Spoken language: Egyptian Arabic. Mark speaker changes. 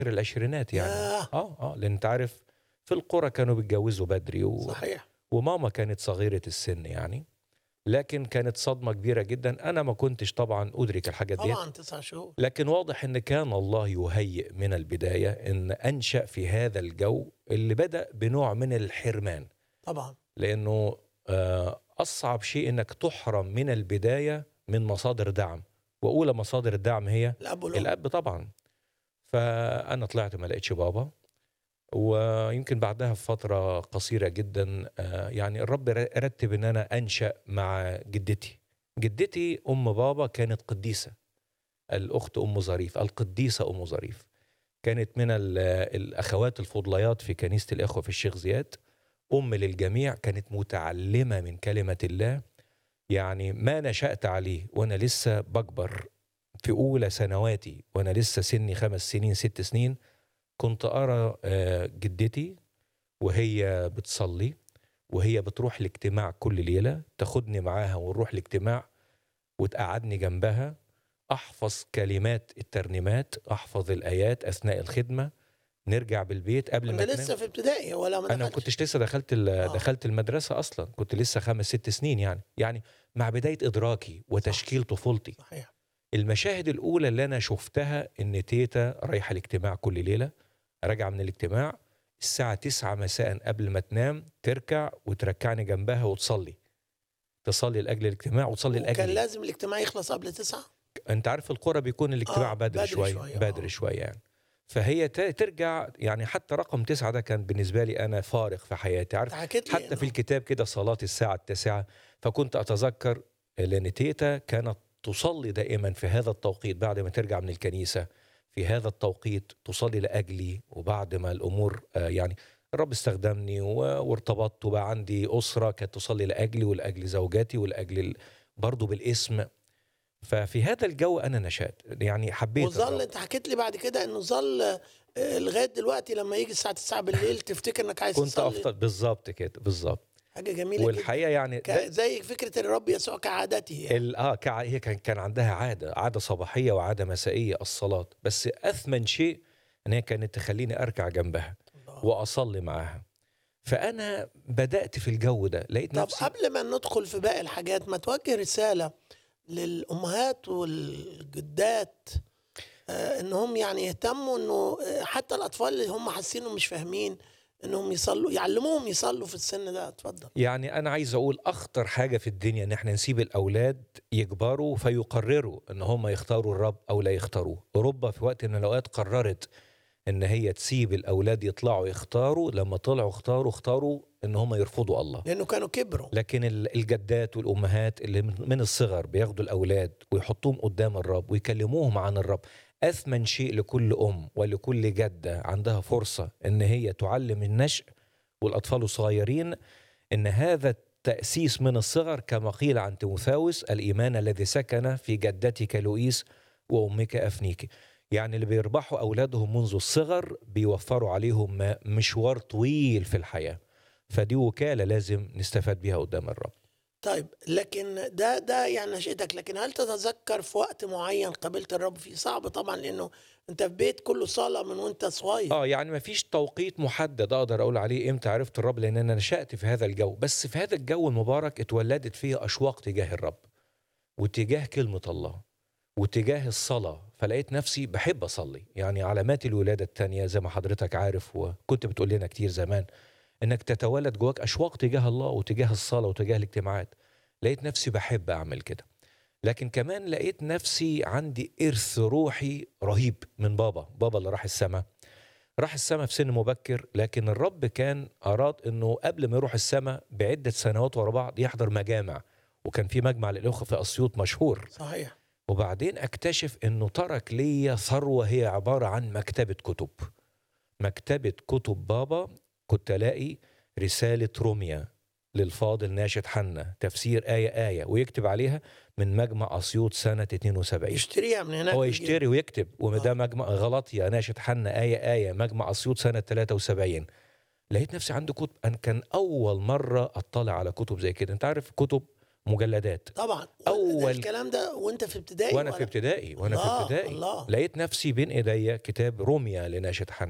Speaker 1: العشرينات يعني
Speaker 2: ياه
Speaker 1: اه اه لان انت عارف في القرى كانوا بيتجوزوا بدري و...
Speaker 2: صحيح
Speaker 1: وماما كانت صغيره السن يعني لكن كانت صدمه كبيره جدا انا ما كنتش طبعا ادرك الحاجات دي
Speaker 2: طبعا تسع شهور
Speaker 1: لكن واضح ان كان الله يهيئ من البدايه ان انشا في هذا الجو اللي بدا بنوع من الحرمان
Speaker 2: طبعا
Speaker 1: لانه آه، اصعب شيء انك تحرم من البدايه من مصادر دعم واولى مصادر الدعم هي
Speaker 2: الاب والام
Speaker 1: الاب طبعا فانا طلعت ما لقيتش بابا ويمكن بعدها بفتره قصيره جدا آه، يعني الرب ر- رتب ان انا انشا مع جدتي جدتي ام بابا كانت قديسه الاخت ام ظريف القديسه ام ظريف كانت من ال- الاخوات الفضليات في كنيسه الاخوه في الشيخ زياد ام للجميع كانت متعلمه من كلمه الله يعني ما نشأت عليه وانا لسه بكبر في اولى سنواتي وانا لسه سني خمس سنين ست سنين كنت ارى آه، جدتي وهي بتصلي وهي بتروح الاجتماع كل ليله تاخدني معاها ونروح الاجتماع وتقعدني جنبها احفظ كلمات الترنيمات احفظ الايات اثناء الخدمه نرجع بالبيت قبل
Speaker 2: كنت
Speaker 1: ما تنام.
Speaker 2: لسه في ابتدائي ولا ما
Speaker 1: انا ما
Speaker 2: دخلتش؟
Speaker 1: كنتش لسه دخلت ال-
Speaker 2: آه.
Speaker 1: دخلت المدرسه اصلا كنت لسه خمس ست سنين يعني يعني مع بدايه ادراكي وتشكيل طفولتي
Speaker 2: صحيح
Speaker 1: المشاهد الاولى اللي انا شفتها ان تيتا رايحه الاجتماع كل ليله راجعه من الاجتماع الساعه 9 مساء قبل ما تنام تركع وتركعني جنبها وتصلي تصلي لاجل الاجتماع وتصلي
Speaker 2: وكان
Speaker 1: لاجلي
Speaker 2: لازم الاجتماع يخلص قبل تسعة
Speaker 1: انت عارف القرى بيكون الاجتماع
Speaker 2: آه،
Speaker 1: بدري,
Speaker 2: بدري
Speaker 1: شويه
Speaker 2: شوية،
Speaker 1: بدري
Speaker 2: آه.
Speaker 1: شويه يعني فهي ت- ترجع يعني حتى رقم تسعة ده كان بالنسبه لي انا فارق في حياتي عارف
Speaker 2: انت حكيت لي
Speaker 1: حتى في
Speaker 2: إنه
Speaker 1: الكتاب كده صلاة الساعة التاسعة فكنت أتذكر لأن تيتا كانت تصلي دائما في هذا التوقيت بعد ما ترجع من الكنيسة في هذا التوقيت تصلي لأجلي وبعد ما الأمور آه، يعني الرب استخدمني و- وارتبطت وبقى عندي أسرة كانت تصلي لأجلي ولأجل زوجاتي ولأجل ال- برضه بالاسم ففي هذا الجو أنا نشأت يعني حبيت
Speaker 2: وظل
Speaker 1: الرب.
Speaker 2: انت حكيت لي بعد كده انه ظل آه، لغايه دلوقتي لما يجي الساعه 9 بالليل تفتكر انك عايز
Speaker 1: كنت
Speaker 2: تصلي
Speaker 1: أفضل بالظبط كده بالظبط
Speaker 2: حاجه جميله جدا
Speaker 1: والحقيقة يعني
Speaker 2: ك-
Speaker 1: ده-
Speaker 2: زي فكره الرب يسوع كعادته يعني.
Speaker 1: ال- اه كع- هي كان كان عندها عاده عاده صباحيه وعاده مسائيه الصلاه بس اثمن شيء ان هي كانت تخليني اركع جنبها
Speaker 2: الله.
Speaker 1: واصلي معاها فانا بدات في الجو ده لقيت
Speaker 2: طب
Speaker 1: نفسي
Speaker 2: قبل ما ندخل في باقي الحاجات ما توجه رساله للامهات والجدات آه، انهم يعني يهتموا انه آه، حتى الاطفال اللي هم حاسين انهم مش فاهمين انهم يصلوا يعلموهم يصلوا في السن ده اتفضل
Speaker 1: يعني انا عايز اقول اخطر حاجه في الدنيا ان احنا نسيب الاولاد يكبروا فيقرروا ان هم يختاروا الرب او لا يختاروه اوروبا في وقت من الاوقات قررت ان هي تسيب الاولاد يطلعوا يختاروا لما طلعوا اختاروا اختاروا ان هم يرفضوا الله
Speaker 2: لانه كانوا كبروا
Speaker 1: لكن ال- الجدات والامهات اللي من من الصغر بياخدوا الاولاد ويحطوهم قدام الرب ويكلموهم عن الرب اثمن شيء لكل ام ولكل جده عندها فرصه ان هي تعلم النشء والاطفال الصغيرين ان هذا التاسيس من الصغر كما قيل عن تيموثاوس الايمان الذي سكن في جدتك لوئيس وامك افنيك يعني اللي بيربحوا اولادهم منذ الصغر بيوفروا عليهم م- مشوار طويل في الحياه فدي وكاله لازم نستفاد بيها قدام الرب
Speaker 2: طيب لكن ده ده يعني نشأتك لكن هل تتذكر في وقت معين قابلت الرب فيه صعب طبعا لانه انت في بيت كله صلاه من وانت صغير
Speaker 1: اه يعني ما فيش توقيت محدد اقدر اقول عليه امتى عرفت الرب لان انا نشات في هذا الجو بس في هذا الجو المبارك اتولدت فيه اشواق تجاه الرب وتجاه كلمه الله وتجاه الصلاه فلقيت نفسي بحب اصلي يعني علامات الولاده الثانيه زي ما حضرتك عارف وكنت بتقول لنا كتير زمان انك تتولد جواك اشواق تجاه الله وتجاه الصلاه وتجاه الاجتماعات لقيت نفسي بحب اعمل كده لكن كمان لقيت نفسي عندي إرث روحي رهيب من بابا بابا اللي راح السماء راح السماء في سن مبكر لكن الرب كان أراد أنه قبل ما يروح السماء بعدة سنوات ورا بعض يحضر مجامع وكان في مجمع للأخوة في أسيوط مشهور
Speaker 2: صحيح
Speaker 1: وبعدين أكتشف أنه ترك لي ثروة هي عبارة عن مكتبة كتب مكتبة كتب بابا كنت ألاقي رسالة روميا للفاضل ناشد حنا تفسير آية آية ويكتب عليها من مجمع أسيوط سنة 72
Speaker 2: يشتريها من هناك
Speaker 1: هو
Speaker 2: ويجيب.
Speaker 1: يشتري ويكتب وده
Speaker 2: آه.
Speaker 1: مجمع غلطية ناشد حنا آية آية مجمع أسيوط سنة 73 لقيت نفسي عندي كتب أنا كان أول مرة أطلع على كتب زي كده أنت عارف كتب مجلدات
Speaker 2: طبعا
Speaker 1: أول-
Speaker 2: الكلام ده وانت في ابتدائي
Speaker 1: وانا في
Speaker 2: ولا-
Speaker 1: ابتدائي وانا في
Speaker 2: الله،
Speaker 1: ابتدائي
Speaker 2: الله.
Speaker 1: لقيت نفسي بين ايديا كتاب روميا لناشد حنا